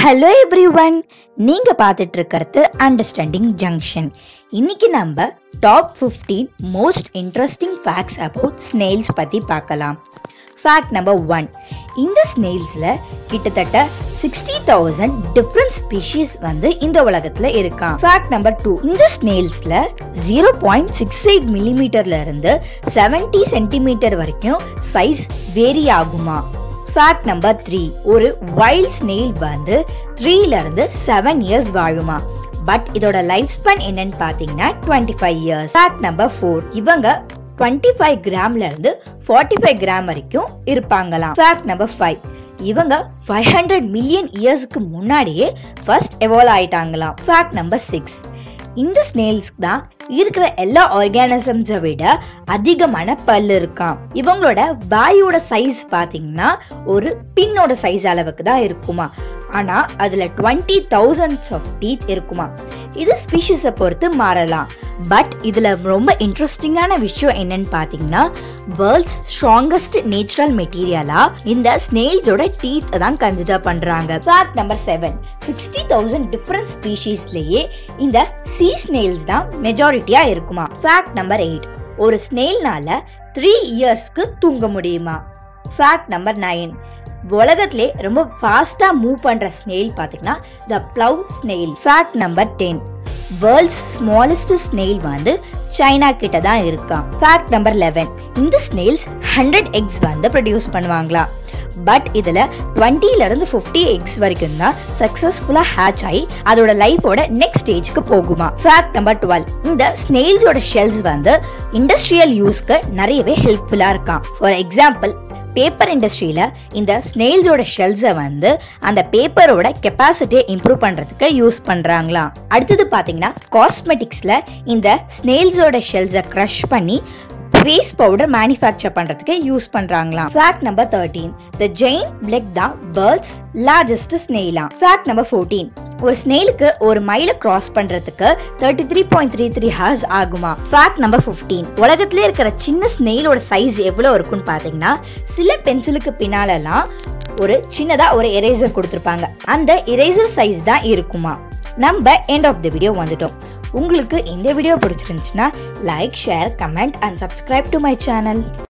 hello every one நீங்கள் பார்த்துட்டு இருக்கிறது அண்டர்ஸ்டாண்டிங் ஜங்ஷன் இன்னைக்கு நம்ம top 15 most interesting facts about snails பற்றி பார்க்கலாம் ஃபேக்ட் நம்பர் ஒன் இந்த ஸ்னெயில்ஸில் கிட்டத்தட்ட சிக்ஸ்டி தௌசண்ட் டிஃப்ரெண்ட் ஸ்பீஷீஸ் வந்து இந்த உலகத்தில் இருக்கான் ஃபேக்ட் நம்பர் டூ இந்த ஸ்னெயில்ஸில் ஜீரோ பாயிண்ட் சிக்ஸ் எயிட் மில்லிமீட்டர்ல இருந்து செவன்டி சென்டிமீட்டர் வரைக்கும் சைஸ் வேரி ஆகுமா ஃபேக்ட் நம்பர் த்ரீ ஒரு வைல்ட் ஸ்னெயில் வந்து த்ரீல இருந்து செவன் இயர்ஸ் வாழுமா பட் இதோட லைஃப் ஸ்பேன் என்னன்னு பார்த்தீங்கன்னா twenty five years fact number four இவங்க டுவெண்ட்டி ஃபைவ் கிராம்ல இருந்து ஃபார்ட்டி ஃபைவ் கிராம் வரைக்கும் இருப்பாங்களாம் ஃபேக்ட் நம்பர் ஃபைவ் இவங்க ஃபைவ் ஹண்ட்ரட் மில்லியன் இயர்ஸ்க்கு முன்னாடியே ஃபர்ஸ்ட் எவால்வ் ஆயிட்டாங்களாம் ஃபேக்ட் நம்பர் சிக்ஸ் இந்த ஸ்னேல்ஸ்க்கு தான் இருக்கிற எல்லா ஆர்கானிசம்ஸை விட அதிகமான பல் இருக்காம் இவங்களோட வாயோட சைஸ் பார்த்தீங்கன்னா ஒரு பின்னோட சைஸ் அளவுக்கு தான் இருக்குமா ஆனா அதுல டுவெண்ட்டி தௌசண்ட்ஸ் ஆஃப் டீத் இருக்குமா இது ஸ்பீஷிஸை பொறுத்து மாறலாம் பட் இதுல ரொம்ப இன்ட்ரெஸ்டிங்கான விஷயம் என்னன்னு பார்த்தீங்கன்னா வேர்ல்ட்ஸ் ஸ்ட்ராங்கஸ்ட் நேச்சுரல் மெட்டீரியலா இந்த ஸ்னேல்ஸோட டீத் தான் கன்சிடர் பண்றாங்க fact number seven sixty thousand different ஸ்பீஷீஸ்லயே இந்த சீ ஸ்னேல்ஸ் தான் மெஜாரிட்டியா இருக்குமா ஃபேக்ட் நம்பர் எயிட் ஒரு ஸ்னேல்னால த்ரீ இயர்ஸ்க்கு தூங்க முடியுமா ஃபேக்ட் நம்பர் நைன் உலகத்திலே ரொம்ப ஃபாஸ்டா மூவ் பண்ற ஸ்னெயில் பாத்தீங்கன்னா the plough snail fact number ten world's smallest snail வந்து சைனா கிட்ட தான் இருக்கான் ஃபேக்ட் நம்பர் லெவன் இந்த ஸ்னெயில்ஸ் ஹண்ட்ரட் எக்ஸ் வந்து ப்ரொடியூஸ் பண்ணுவாங்களா பட் இதுல டுவெண்ட்டில இருந்து ஃபிஃப்டி எக்ஸ் வரைக்கும் தான் சக்சஸ்ஃபுல்லா ஹேட்ச் ஆகி அதோட லைஃபோட நெக்ஸ்ட் ஸ்டேஜ்க்கு போகுமா ஃபேக்ட் நம்பர் டுவெல் இந்த ஸ்னெயில்ஸோட ஷெல்ஸ் வந்து இண்டஸ்ட்ரியல் யூஸ்க்கு நிறையவே ஹெல்ப்ஃபுல்லா இருக்கான் ஃபார் எக்ஸாம்பிள் பேப்பர் இண்டஸ்ட்ரியில இந்த ஸ்னெயில்ஸோட ஷெல்ஸை வந்து அந்த பேப்பரோட கெப்பாசிட்டியை இம்ப்ரூவ் பண்றதுக்கு யூஸ் பண்றாங்களாம் அடுத்தது பாத்தீங்கன்னா காஸ்மெட்டிக்ஸ்ல இந்த ஸ்னெயில்ஸோட ஷெல்ஸை க்ரஷ் பண்ணி ஃபேஸ் பவுடர் மேனுஃபேக்சர் பண்றதுக்கு யூஸ் பண்றாங்களாம் ஃபேக்ட் நம்பர் தேர்ட்டீன் த ஜெயின் பிளெக் தான் பேர்ட்ஸ் லார்ஜஸ்ட் ஸ்னெயிலாம் ஃபேக்ட் நம்பர் ஃபோர்டீன் ஒரு ஸ்னெயிலுக்கு ஒரு மைல கிராஸ் பண்றதுக்கு thirty three point three three hours ஆகுமா ஃபேக்ட் நம்பர் ஃபிஃப்டீன் உலகத்திலே இருக்கிற சின்ன ஸ்னெயிலோட சைஸ் எவ்வளோ இருக்கும்னு பார்த்தீங்கன்னா சில பென்சிலுக்கு பின்னாலெல்லாம் ஒரு சின்னதா ஒரு எரேசர் கொடுத்துருப்பாங்க அந்த எரேசர் சைஸ் தான் இருக்குமா நம்ம எண்ட் ஆஃப் த வீடியோ வந்துட்டோம் உங்களுக்கு இந்த வீடியோ பிடிச்சிருந்துச்சுன்னா like share comment and subscribe to my channel